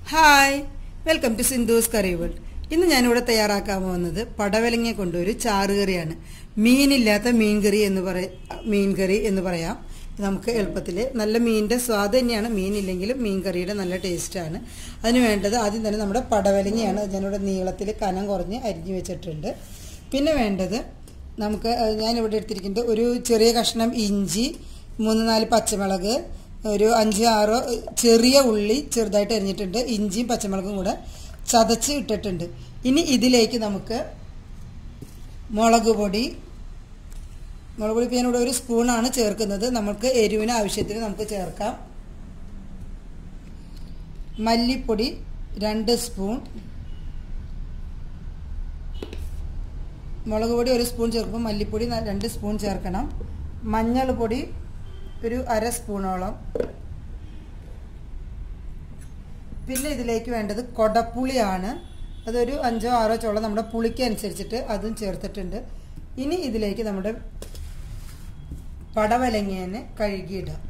hi welcome to Sindhu's curry world ഇന്ന് ഞാനിവിടെ തയ്യാറാക്കാൻ പോകുന്നത് പടവലങ്ങ കൊണ്ട് ഒരു ചാറുകറിയാണ് മീനില്ലാത്ത മീൻ കറി എന്ന് പറ മീൻ കറി എന്ന് പറയാം നമുക്ക് എളുപ്പത്തിൽ നല്ല മീനിൻ്റെ സ്വാദ് തന്നെയാണ് മീനില്ലെങ്കിലും മീൻ കറിയുടെ നല്ല ടേസ്റ്റാണ് അതിന് വേണ്ടത് ആദ്യം തന്നെ നമ്മുടെ പടവലങ്ങയാണ് അത് ഞാനിവിടെ നീളത്തിൽ കനം കുറഞ്ഞ് അരിഞ്ഞു വെച്ചിട്ടുണ്ട് പിന്നെ വേണ്ടത് നമുക്ക് ഏഹ്, ഞാനിവിടെ എടുത്തിരിക്കുന്നത് ഒരു ചെറിയ കഷ്ണം ഇഞ്ചി മൂന്ന് നാല് പച്ചമുളക് ഒരു അഞ്ച് ആറോ ഏഹ്, ചെറിയ ഉള്ളി ചെറുതായിട്ട് അരിഞ്ഞിട്ടുണ്ട് ഇഞ്ചിയും പച്ചമുളകും കൂടെ ചതച്ച് ഇട്ടിട്ടുണ്ട് ഇനി ഇതിലേക്ക് നമുക്ക് മുളക് പൊടി മുളക് പൊടി ഇപ്പം ഞാനിവിടെ ഒരു സ്പൂണാണ് ചേർക്കുന്നത് നമുക്ക് എരിവിന് ആവശ്യത്തിന് നമുക്ക് ചേർക്കാം മല്ലിപ്പൊടി രണ്ട് സ്പൂൺ മുളക് പൊടി ഒരു സ്പൂൺ ചേർക്കുമ്പോൾ മല്ലിപ്പൊടി ന- രണ്ട് സ്പൂൺ ചേർക്കണം മഞ്ഞൾ പൊടി ഒരു അര സ്പൂണോളം പിന്നെ ഇതിലേക്ക് വേണ്ടത് കൊടപ്പുളിയാണ് അതൊരു അഞ്ചോ ആറോ ചോളം നമ്മുടെ പുളിക്ക് അനുസരിച്ചിട്ട് അതും ചേർത്തിട്ടുണ്ട് ഇനി ഇതിലേക്ക് നമ്മുടെ പടവലങ്ങേനെ കഴുകിയിടാം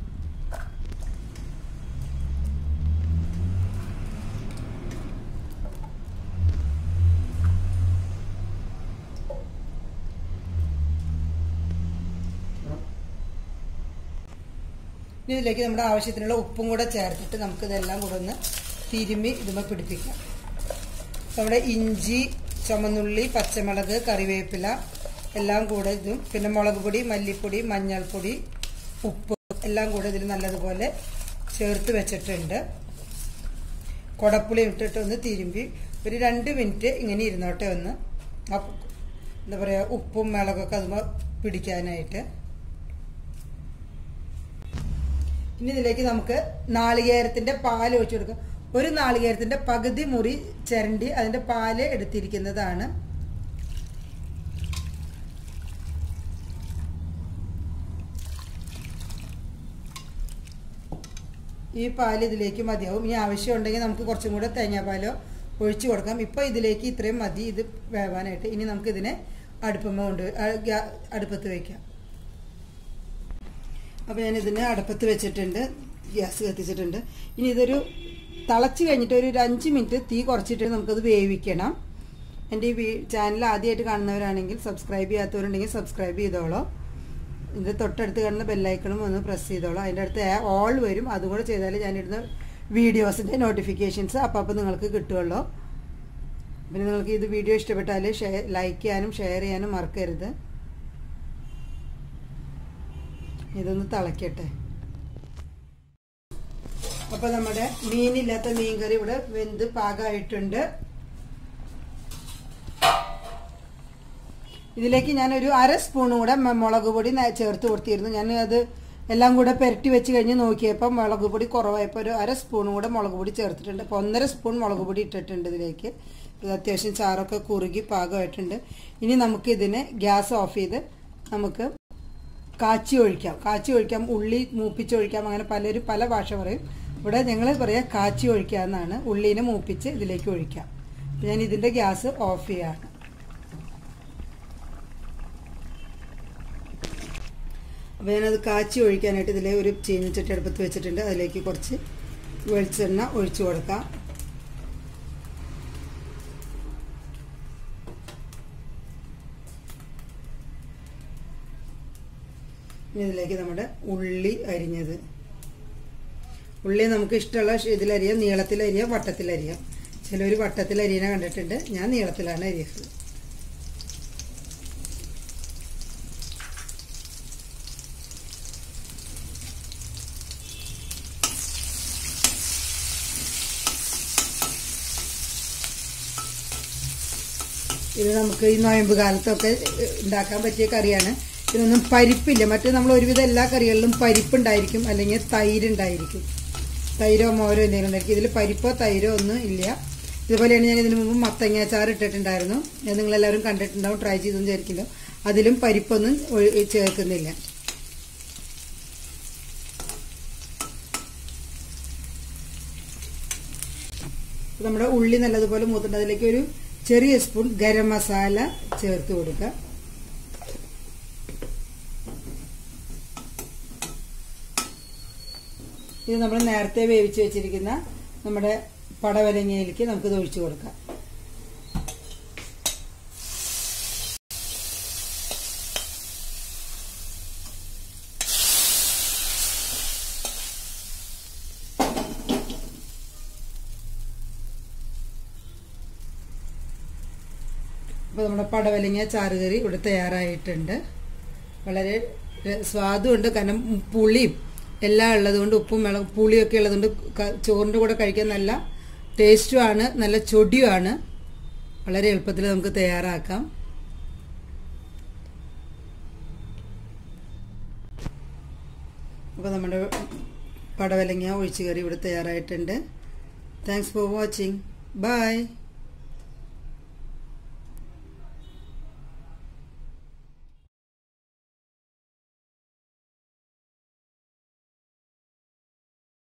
ഇനി ഇതിലേക്ക് നമ്മുടെ ആവശ്യത്തിനുള്ള ഉപ്പും കൂടെ ചേർത്തിട്ട് നമുക്ക് ഇതെല്ലാം കൂടെ ഒന്ന് തിരുമ്മി ഇതുമ്മ പിടിപ്പിക്കാം നമ്മുടെ ഇഞ്ചി ചുമന്നുള്ളി പച്ചമുളക് കറിവേപ്പില എല്ലാം കൂടെ ഇതും പിന്നെ മുളക് പൊടി മല്ലിപ്പൊടി മഞ്ഞൾപ്പൊടി ഉപ്പ് എല്ലാം കൂടെ ഇതിൽ നല്ലതുപോലെ ചേർത്ത് വെച്ചിട്ടുണ്ട് കുടപ്പുളി ഇട്ടിട്ട് ഒന്ന് തിരുമ്പി ഒരു രണ്ട് മിനിറ്റ് ഇങ്ങനെ ഇരുന്നോട്ടെ ഒന്ന് ആ എന്താ പറയുക ഉപ്പും മുളകൊക്കെ അതുമ്പോൾ പിടിക്കാനായിട്ട് ഇനി ഇതിലേക്ക് നമുക്ക് നാളികേരത്തിന്റെ പാൽ ഒഴിച്ചു കൊടുക്കാം ഒരു നാളികേരത്തിന്റെ പകുതി മുറി ചിരണ്ടി അതിന്റെ പാല് എടുത്തിരിക്കുന്നതാണ് ഈ പാല് ഇതിലേക്ക് മതിയാവും ഇനി ആവശ്യമുണ്ടെങ്കിൽ നമുക്ക് കുറച്ചും കൂടെ തേങ്ങാപ്പാലോ ഒഴിച്ചു കൊടുക്കാം ഇപ്പോൾ ഇതിലേക്ക് ഇത്രയും മതി ഇത് വേവാനായിട്ട് ഇനി നമുക്ക് ഇതിനെ അടുപ്പമ്മ കൊണ്ട് ആ, ഗ്യാ- അടുപ്പത്ത് വയ്ക്കാം അപ്പോൾ ഞാൻ ഇതിനെ അടുപ്പത്ത് വെച്ചിട്ടുണ്ട് ഗ്യാസ് കത്തിച്ചിട്ടുണ്ട് ഇനി ഇതൊരു തിളച്ച് കഴിഞ്ഞിട്ട് ഒരു ഒരു അഞ്ച് മിനിറ്റ് തീ കുറച്ചിട്ട് നമുക്കത് വേവിക്കണം എൻ്റെ ഈ വീ- ചാനൽ ആദ്യമായിട്ട് കാണുന്നവരാണെങ്കിൽ സബ്സ്ക്രൈബ് ചെയ്യാത്തവരുണ്ടെങ്കിൽ സബ്സ്ക്രൈബ് ചെയ്തോളൂ ഇതിൻ്റെ തൊട്ടടുത്ത് കാണുന്ന ബെല്ലൈക്കണും ഒന്ന് പ്രസ് ചെയ്തോളൂ അതിൻ്റെ അടുത്ത് ഓൾ വരും അതും കൂടെ ചെയ്താൽ ഞാനിടുന്ന വീഡിയോസിൻ്റെ നോട്ടിഫിക്കേഷൻസ് അപ്പോൾ അപ്പോൾ നിങ്ങൾക്ക് കിട്ടുമല്ലോ പിന്നെ നിങ്ങൾക്ക് ഇത് വീഡിയോ ഇഷ്ടപ്പെട്ടാൽ ഷെയർ ലൈക്ക് ചെയ്യാനും ഷെയർ ചെയ്യാനും മറക്കരുത് ഇതൊന്ന് തിളക്കട്ടെ അപ്പൊ നമ്മുടെ മീനില്ലാത്ത മീൻ കറി ഇവിടെ വെന്ത് പാകമായിട്ടുണ്ട് ഇതിലേക്ക് ഞാൻ ഒരു അര സ്പൂൺ കൂടെ മ- മുളക് പൊടി ന- ചേർത്ത് കൊടുത്തിരുന്നു ഞാൻ അത് എല്ലാം കൂടെ പെരട്ടി വെച്ച് കഴിഞ്ഞ് നോക്കിയപ്പോൾ മുളക് പൊടി കുറവായപ്പോൾ ഒരു അര സ്പൂൺ കൂടെ മുളക് പൊടി ചേർത്തിട്ടുണ്ട് അപ്പോൾ ഒന്നര സ്പൂൺ മുളക് പൊടി ഇട്ടിട്ടുണ്ട് ഇതിലേക്ക് ഇത് അത്യാവശ്യം ചാറൊക്കെ കുറുകി പാകമായിട്ടുണ്ട് ഇനി നമുക്ക് ഇതിനെ ഗ്യാസ് ഓഫ് ചെയ്ത് നമുക്ക് കാച്ചി ഒഴിക്കാം കാച്ചി ഒഴിക്കാം ഉള്ളി മൂപ്പിച്ചൊഴിക്കാം അങ്ങനെ പലരും പല ഭാഷ പറയും ഇവിടെ ഞങ്ങൾ പറയാം കാച്ചി ഒഴിക്കുക എന്നാണ് ഉള്ളീനെ മൂപ്പിച്ച് ഇതിലേക്ക് ഒഴിക്കാം അപ്പോൾ ഞാൻ ഇതിൻ്റെ ഗ്യാസ് ഓഫ് ചെയ്യാണ് അപ്പോൾ ഞാനത് കാച്ചി ഒഴിക്കാനായിട്ട് ഇതിലെ ഒരു ചീനിച്ചട്ടി അടുപ്പത്ത് വെച്ചിട്ടുണ്ട് അതിലേക്ക് കുറച്ച് വെളിച്ചെണ്ണ ഒഴിച്ചു കൊടുക്കാം ഇനി ഇതിലേക്ക് നമ്മുടെ ഉള്ളി അരിഞ്ഞത് ഉള്ളി നമുക്ക് ഇഷ്ടമുള്ള ഷ- ഇതിലരിയാം നീളത്തിലരിയാം വട്ടത്തിലരിയാം ചിലർ വട്ടത്തിൽ അരിയണ കണ്ടിട്ടുണ്ട് ഞാൻ നീളത്തിലാണ് അരിയത് ഇത് നമുക്ക് ഈ നോയമ്പ് കാലത്തൊക്കെ ഏഹ്, ഉണ്ടാക്കാൻ പറ്റിയ കറിയാണ് ഇതിനൊന്നും പരിപ്പില്ല മറ്റേ നമ്മൾ ഒരുവിധം എല്ലാ കറികളിലും പരിപ്പുണ്ടായിരിക്കും അല്ലെങ്കിൽ തൈര് ഉണ്ടായിരിക്കും തൈരോ മോരോ എന്തെങ്കിലും ഉണ്ടായിരിക്കും ഇതിൽ പരിപ്പോ തൈരോ ഒന്നും ഇല്ല ഇതുപോലെയാണ് ഞാൻ ഇതിനു മുമ്പ് മത്തങ്ങാച്ചാർ ഇട്ടിട്ടുണ്ടായിരുന്നു അത് നിങ്ങളെല്ലാവരും കണ്ടിട്ടുണ്ടാവും ട്രൈ ചെയ്തെന്ന് വിചാരിക്കില്ലോ അതിലും പരിപ്പൊന്നും ഒഴി- ചേർക്കുന്നില്ല ഇപ്പൊ നമ്മുടെ ഉള്ളി നല്ലതുപോലെ മൂത്തുണ്ട് അതിലേക്ക് ഒരു ചെറിയ സ്പൂൺ ഗരം മസാല ചേർത്ത് കൊടുക്കുക ഇത് നമ്മൾ നേരത്തെ വേവിച്ച് വെച്ചിരിക്കുന്ന നമ്മുടെ പടവലങ്ങയിലേക്ക് നമുക്കിത് ഒഴിച്ചു കൊടുക്കാം അപ്പോൾ നമ്മുടെ പടവലങ്ങ ചാറുകറി ഇവിടെ തയ്യാറായിട്ടുണ്ട് വളരെ ര- സ്വാദുമുണ്ട് കാരണം പുളിയും എല്ലാം ഉള്ളതുകൊണ്ട് ഉപ്പും വെള്ളം പുളിയൊക്കെ ഉള്ളതുകൊണ്ട് ക- ചോറിൻ്റെ കൂടെ കഴിക്കാൻ നല്ല ടേസ്റ്റുമാണ് നല്ല ചൊടിയുമാണ് വളരെ എളുപ്പത്തിൽ നമുക്ക് തയ്യാറാക്കാം അപ്പോൾ നമ്മുടെ പടവലങ്ങ ഒഴിച്ചുകറി ഇവിടെ തയ്യാറായിട്ടുണ്ട് താങ്ക്സ് ഫോർ വാച്ചിങ് ബൈ